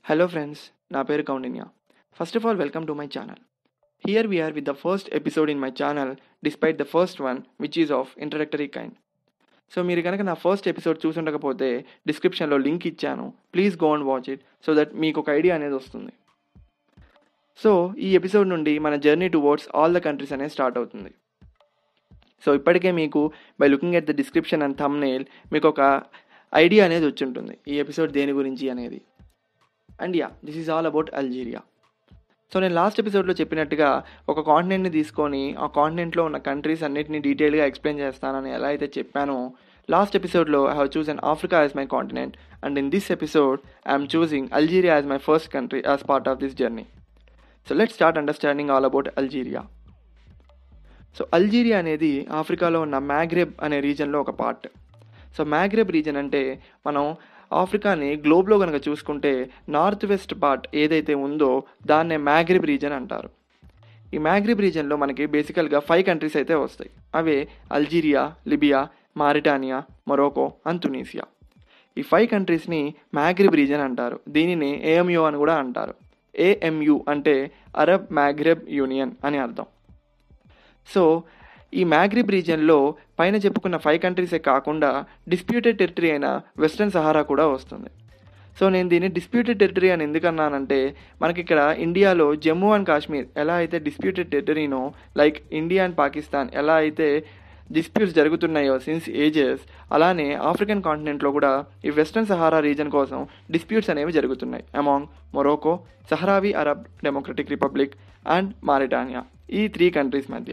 Hello friends నా పేరు Kaundinya first of all welcome to my channel here we are with the first episode in my channel despite the first one which is of introductory kind so మీరు కనుక నా first episode చూసుండకపోతే డిస్క్రిప్షన్లో link ఇచ్చాను please go and watch it so that మీకు ఒక idea అనేది వస్తుంది సో ఈ ఎపిసోడ్ నుండి మన journey towards all the countries అనేది స్టార్ట్ అవుతుంది సో ఇప్పటికే మీకు by looking at the description and thumbnail మీకు ఒక ఐడియా అనేది వచ్చి ఉంటుంది ఈ ఎపిసోడ్ దేని గురించి అనేది and yeah this is all about Algeria so నేను లాస్ట్ ఎపిసోడ్లో చెప్పినట్టుగా ఒక కాంటినెంట్ని తీసుకొని ఆ కాంటినెంట్లో ఉన్న కంట్రీస్ అన్నిటిని డీటెయిల్గా ఎక్స్ప్లెయిన్ చేస్తానని ఎలా అయితే చెప్పానో లాస్ట్ ఎపిసోడ్లో I have chose on Africa as my continent and in this episode I'm choosing Algeria as my first country as part of this journey so let start understanding all about Algeria so Algeria అనేది ఆఫ్రికాలో ఉన్న మ్యాగ్రెబ్ అనే రీజన్లో ఒక part so మ్యాగ్రెబ్ reason అంటే మనం ఆఫ్రికాని గ్లోబ్లో కనుక చూసుకుంటే north west part ఏదైతే ఉందో దాన్నే మ్యాగ్రిబ్ రీజన్ అంటారు ఈ మ్యాగ్రిబ్ రీజన్లో మనకి బేసికల్గా ఫైవ్ కంట్రీస్ అయితే వస్తాయి అవే Algeria Libya Mauritania Morocco and Tunisia ఈ ఫైవ్ కంట్రీస్ని మ్యాగ్రిబ్ రీజన్ అంటారు దీనిని ఏఎంయు అని కూడా అంటారు ఏఎంయు అంటే అరబ్ మ్యాగ్రెబ్ యూనియన్ అని అర్థం సో ఈ మ్యాగ్రిబ్ రీజియన్లో పైన చెప్పుకున్న ఫైవ్ కంట్రీసే కాకుండా డిస్ప్యూటెడ్ టెరిటరీ అయిన వెస్ట్రన్ సహారా కూడా వస్తుంది సో నేను దీన్ని డిస్ప్యూటెడ్ టెరిటరీ అని ఎందుకన్నానంటే మనకి ఇక్కడ ఇండియాలో జమ్మూ అండ్ కాశ్మీర్ ఎలా అయితే డిస్ప్యూటెడ్ టెరిటరీనో లైక్ ఇండియా అండ్ పాకిస్తాన్ ఎలా అయితే డిస్ప్యూట్స్ జరుగుతున్నాయో సిన్స్ ఏజెస్ అలానే ఆఫ్రికన్ కాంటినెంట్లో కూడా ఈ వెస్ట్రన్ సహారా రీజన్ కోసం డిస్ప్యూట్స్ అనేవి జరుగుతున్నాయి among Morocco Sahrawi Arab Democratic Republic and Mauritania ఈ త్రీ కంట్రీస్ మధ్య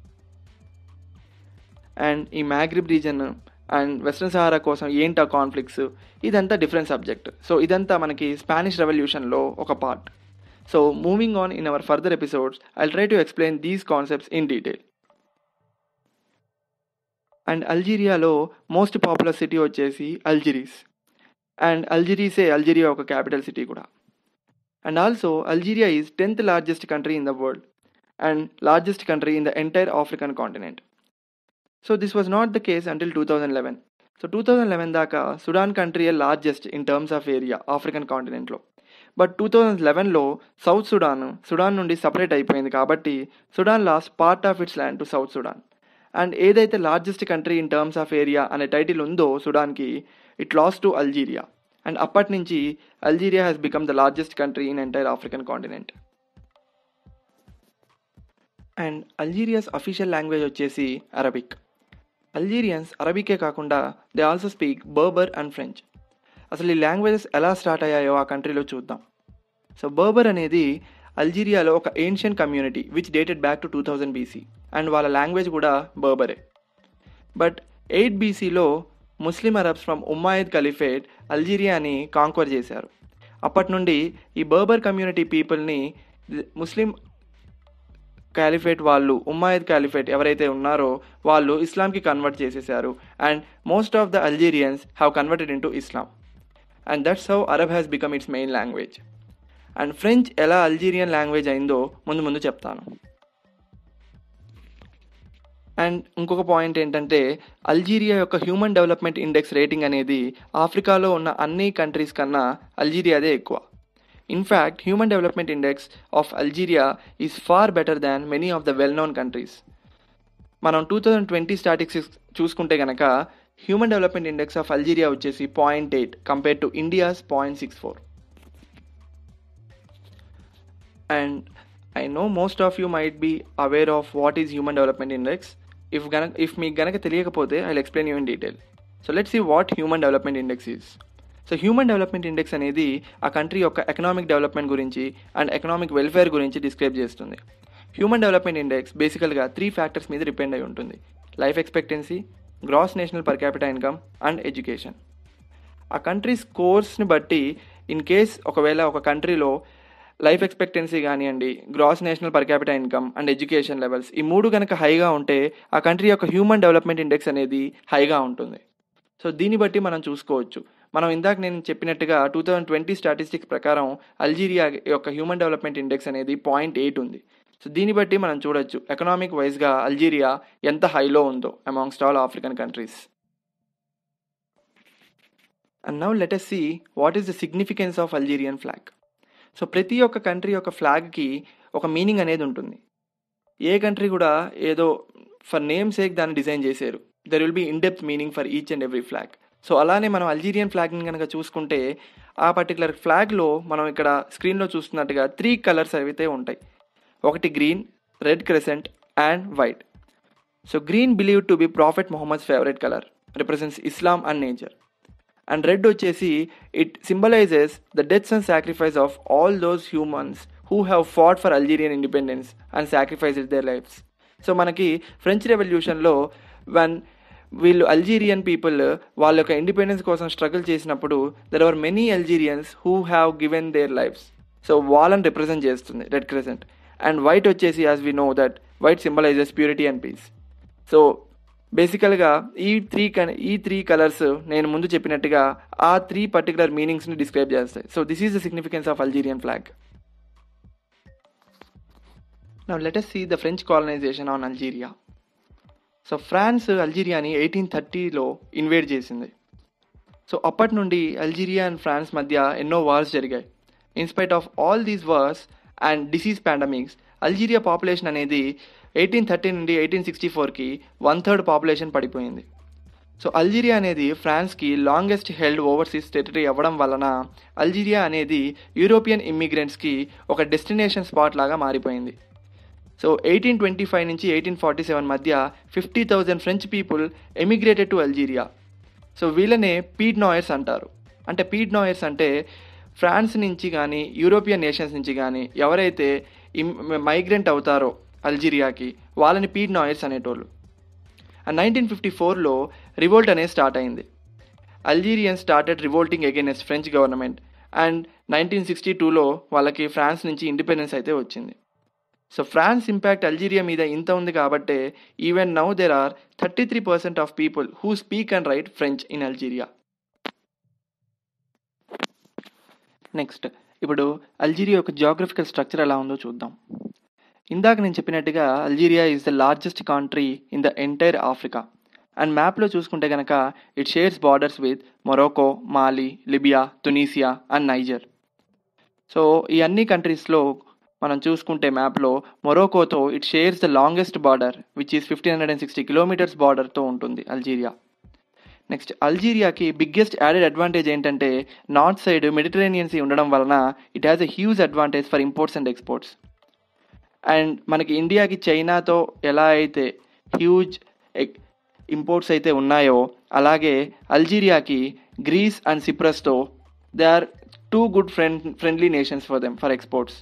అండ్ ఈ Maghreb region and Western Sahara కోసం ఏంటి ఆ కాన్ఫ్లిక్ట్స్ ఇదంతా డిఫరెంట్ సబ్జెక్ట్ సో ఇదంతా మనకి స్పానిష్ రెవల్యూషన్లో ఒక part so moving on in our further episodes I try to explain these concepts in detail and అల్జీరియాలో మోస్ట్ పాపులర్ సిటీ వచ్చేసి అల్జిరీస్ అండ్ అల్జిరీసే అల్జీరియా ఒక క్యాపిటల్ సిటీ కూడా and also Algeria is tenth largest country in the world and largest country in the entire African continent so this was not the case until two thousand eleven so two thousand eleven దాకా Sudan country largest in terms of area African కాంటినెంట్లో but two thousand లెవెన్లో South Sudan Sudan నుండి separate అయిపోయింది కాబట్టి Sudan lost part of its land to South Sudan and ఏదైతే largest country in terms of area అనే title ఉందో సుడాన్కి it lost to Algeria and అప్పటి నుంచి Algeria has become the largest country in entire African continent and Algeria's official language వచ్చేసి Arabic Algerians అరబికే కాకుండా they also speak Berber and French అసలు ఈ లాంగ్వేజెస్ ఎలా స్టార్ట్ అయ్యాయో ఆ కంట్రీలో చూద్దాం సో బర్బర్ అనేది అల్జీరియాలో ఒక ancient community which dated back to two thousand BC and వాళ్ళ లాంగ్వేజ్ కూడా బర్బరే బట్ ఎయిట్ బీసీలో Muslim Arabs from Umayyad Caliphate అల్జీరియాని కాంక్వర్ చేశారు అప్పటి నుండి ఈ బర్బర్ కమ్యూనిటీ పీపుల్ని ముస్లిం క్యాలిఫేట్ వాళ్ళు ఉమ్మాయిద్ క్యాలిఫేట్ ఎవరైతే ఉన్నారో వాళ్ళు ఇస్లాంకి కన్వర్ట్ చేసేసారు and most of the Algerians have converted in to Islam and that's how Arab has become its main language and French ఎలా అల్జీరియన్ లాంగ్వేజ్ అయిందో ముందు ముందు చెప్తాను అండ్ ఇంకొక పాయింట్ ఏంటంటే అల్జీరియా యొక్క హ్యూమన్ డెవలప్మెంట్ ఇండెక్స్ రేటింగ్ అనేది ఆఫ్రికాలో ఉన్న అన్ని కంట్రీస్ కన్నా అల్జీరియాదే ఎక్కువ in fact human development index of Algeria is far better than many of the well known countries మనం టూ థౌజండ్ ట్వంటీ స్టాటిక్స్ చూసుకుంటే కనుక హ్యూమన్ డెవలప్మెంట్ ఇండెక్స్ ఆఫ్ అల్జీరియా వచ్చేసి point eight compare to India's point six four and I know most of you might be aware of what is human development index if గనక if మీకు గనక తెలియకపోతే I explain you in detail so let's see what human development index is so human development index అనేది ఆ country యొక్క economic development గురించి and economic welfare గురించి describe చేస్తుంది హ్యూమన్ డెవలప్మెంట్ ఇండెక్స్ బేసికల్గా త్రీ ఫ్యాక్టర్స్ మీద డిపెండ్ అయి ఉంటుంది life expectancy gross national per capital income and education ఆ కంట్రీ స్కోర్స్ని బట్టి ఇన్ కేస్ ఒకవేళ ఒక కంట్రీలో లైఫ్ ఎక్స్పెక్టెన్సీ కానివ్వండి gross national per capital income and education levels ఈ మూడు కనుక హైగా ఉంటే ఆ కంట్రీ యొక్క హ్యూమన్ డెవలప్మెంట్ ఇండెక్స్ అనేది హైగా ఉంటుంది సో దీన్ని బట్టి మనం చూసుకోవచ్చు మనం ఇందాక నేను చెప్పినట్టుగా టూ థౌజండ్ ట్వంటీ స్టాటిస్టిక్స్ ప్రకారం అల్జీరియా యొక్క హ్యూమన్ డెవలప్మెంట్ ఇండెక్స్ అనేది పాయింట్ ఎయిట్ ఉంది సో దీన్ని బట్టి మనం చూడొచ్చు ఎకనామిక్ వైజ్గా అల్జీరియా ఎంత హైలో ఉందో amongst all African countries and now let us see what is the significance of Algerian flag. So ప్రతి ఒక్క కంట్రీ యొక్క ఫ్లాగ్కి ఒక మీనింగ్ అనేది ఉంటుంది ఏ కంట్రీ కూడా ఏదో ఫర్ నేమ్ సేక్ దాన్ని డిజైన్ చేశారు there will be in depth meaning for each and every flag so అలానే మనం అల్జీరియన్ ఫ్లాగ్ని కనుక చూసుకుంటే ఆ పర్టికులర్ ఫ్లాగ్లో మనం ఇక్కడ స్క్రీన్లో చూస్తున్నట్టుగా త్రీ కలర్స్ అయితే ఉంటాయి ఒకటి green red crescent and white so green believe to be prophet Mohammed's favourite colour represents Islam and nature and red వచ్చేసి it symbolizes the deaths and sacrifice of all those humans who have fought for Algerian independence and sacrifice it their lives so మనకి French రెవల్యూషన్లో one వీళ్ళు Algerian people వాళ్ళ యొక్క independence కోసం struggle చేసినప్పుడు there are many Algerians who have given their lives so వాళ్ళని represent చేస్తుంది red crescent and white వచ్చేసి as we know that white symbolizes purity and peace so బేసికల్గా ఈ త్రీ ఈ త్రీ కలర్స్ నేను ముందు చెప్పినట్టుగా ఆ త్రీ పర్టికులర్ మీనింగ్స్ని డిస్క్రైబ్ చేస్తాయి so this is the significance of Algerian flag now let us see the French colonization on Algeria so France అల్జీరియాని ఎయిటీన్ థర్టీలో ఇన్వేడ్ చేసింది సో అప్పటి నుండి అల్జీరియా అండ్ ఫ్రాన్స్ మధ్య ఎన్నో వార్స్ జరిగాయి in spite of all these wars and disease pandemics Algeria population అనేది ఎయిటీన్ థర్టీ నుండి ఎయిటీన్ సిక్స్టీ ఫోర్కి వన్ థర్డ్ పాపులేషన్ పడిపోయింది సో అల్జీరియా అనేది ఫ్రాన్స్కి లాంగెస్ట్ హెల్డ్ ఓవర్సీస్ టెరిటరీ అవ్వడం వలన అల్జీరియా అనేది యూరోపియన్ ఇమ్మిగ్రెంట్స్కి ఒక డెస్టినేషన్ స్పాట్ లాగా మారిపోయింది సో ఎయిటీన్ ట్వంటీ ఫైవ్ నుంచి ఎయిటీన్ ఫార్టీ సెవెన్ మధ్య fifty thousand French people emigrated to Algeria so వీళ్ళనే పీడ్ నాయర్స్ అంటారు అంటే పీడ్ నాయర్స్ అంటే ఫ్రాన్స్ నుంచి కానీ యూరోపియన్ నేషన్స్ నుంచి కానీ ఎవరైతే ఇమ్ మైగ్రెంట్ అవుతారో అల్జీరియాకి వాళ్ళని పీడ్ నాయర్స్ అనేటోళ్ళు అండ్ నైన్టీన్ ఫిఫ్టీ ఫోర్లో రివోల్ట్ అనేది స్టార్ట్ అయింది Algerian started revolting against French government and nineteen sixty టూలో వాళ్ళకి ఫ్రాన్స్ నుంచి ఇండిపెండెన్స్ అయితే వచ్చింది సో ఫ్రాన్స్ ఇంపాక్ట్ అల్జీరియా మీద ఇంత ఉంది కాబట్టే even now there are thirty three percent of people who speak and write French in Algeria next ఇప్పుడు అల్జీరియా యొక్క జాగ్రఫికల్ స్ట్రక్చర్ ఎలా ఉందో చూద్దాం ఇందాక నేను చెప్పినట్టుగా Algeria is the largest country in the entire Africa and మ్యాప్లో చూసుకుంటే కనుక it shares borders with Morocco Mali Libya Tunisia and Niger so ఈ అన్ని కంట్రీస్లో మనం చూసుకుంటే మ్యాప్లో మొరోకోతో it shares the longest border which is fifteen hundred and sixty kilometres బార్డర్తో ఉంటుంది అల్జీరియా నెక్స్ట్ అల్జీరియాకి బిగ్గెస్ట్ యాడెడ్ అడ్వాంటేజ్ ఏంటంటే నార్త్ సైడ్ మెడిటరేనియన్ సీ ఉండడం వలన it has a huge advantage for imports and exports and మనకి ఇండియాకి చైనాతో ఎలా అయితే హ్యూజ్ ఇంపోర్ట్స్ అయితే ఉన్నాయో అలాగే అల్జీరియాకి గ్రీస్ అండ్ సిప్రస్తో they are two good friend friendly nations for them for exports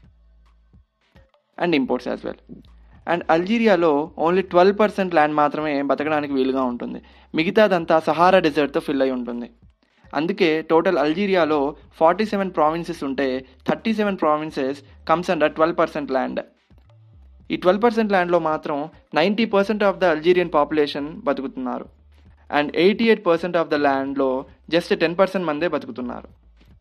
and imports as well and అల్జీరియాలో ఓన్లీ ట్వెల్వ్ పర్సెంట్ ల్యాండ్ మాత్రమే బతకడానికి వీలుగా ఉంటుంది మిగతాదంతా సహారా డెజర్ట్తో ఫిల్ అయి ఉంటుంది అందుకే టోటల్ అల్జీరియాలో ఫార్టీ సెవెన్ ప్రావిన్సెస్ ఉంటే thirty seven provinces comes under twelve percent land ఈ ట్వెల్వ్ పర్సెంట్ ల్యాండ్లో మాత్రం ninety percent of the Algerian population బతుకుతున్నారు and eighty eight percent of the ల్యాండ్లో జస్ట్ టెన్ పర్సెంట్ మందే బతుకుతున్నారు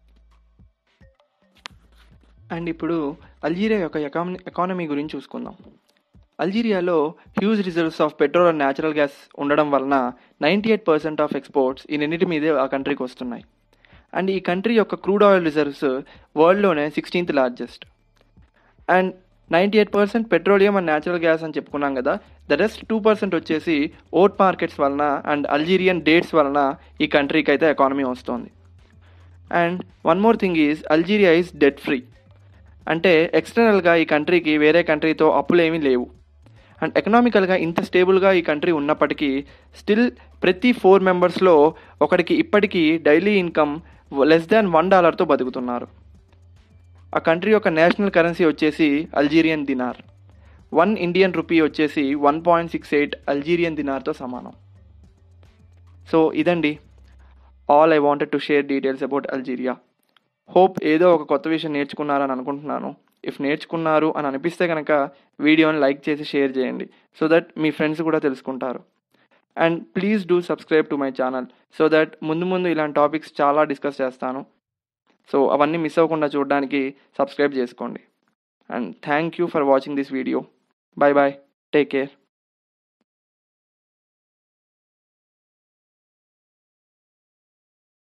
అండ్ ఇప్పుడు అల్జీరియా యొక్క ఎకానమీ ఎకానమీ గురించి చూసుకుందాం అల్జీరియాలో huge reserves of petrol and natural gas ఉండడం వలన ninety eight percent of exports ఈ రెండింటి మీదే ఆ కంట్రీకి వస్తున్నాయి అండ్ ఈ కంట్రీ యొక్క క్రూడ్ ఆయిల్ రిజర్వ్స్ వరల్డ్లోనే sixteenth largest and ninety eight percent petroleum and natural gas అని చెప్పుకున్నాం కదా ద రెస్ట్ టూ పర్సెంట్ వచ్చేసి ఓట్ మార్కెట్స్ వలన అండ్ అల్జీరియన్ డేట్స్ వలన ఈ కంట్రీకి అయితే ఎకానమీ వస్తుంది and one more thing is Algeria is debt free అంటే ఎక్స్టర్నల్గా ఈ కంట్రీకి వేరే కంట్రీతో అప్పులు ఏమీ లేవు అండ్ ఎకనామికల్గా ఇంత స్టేబుల్గా ఈ కంట్రీ ఉన్నప్పటికీ స్టిల్ ప్రతి ఫోర్ మెంబర్స్లో ఒకడికి ఇప్పటికీ daily income less than one డాలర్తో బతుకుతున్నారు ఆ కంట్రీ యొక్క నేషనల్ కరెన్సీ వచ్చేసి Algerian dinar one Indian rupee వచ్చేసి one point six eight Algerian దినార్తో సమానం సో ఇదండి all I wanted to share details about Algeria hope ఏదో ఒక కొత్త విషయం నేర్చుకున్నారని అనుకుంటున్నాను ఇఫ్ నేర్చుకున్నారు అని అనిపిస్తే కనుక వీడియోని లైక్ చేసి షేర్ చేయండి సో దట్ మీ ఫ్రెండ్స్ కూడా తెలుసుకుంటారు and please do subscribe to my channel so that ముందు ముందు ఇలాంటి టాపిక్స్ చాలా డిస్కస్ చేస్తాను సో అవన్నీ మిస్ అవ్వకుండా చూడడానికి సబ్స్క్రైబ్ చేసుకోండి and thank you for watching this video bye bye take care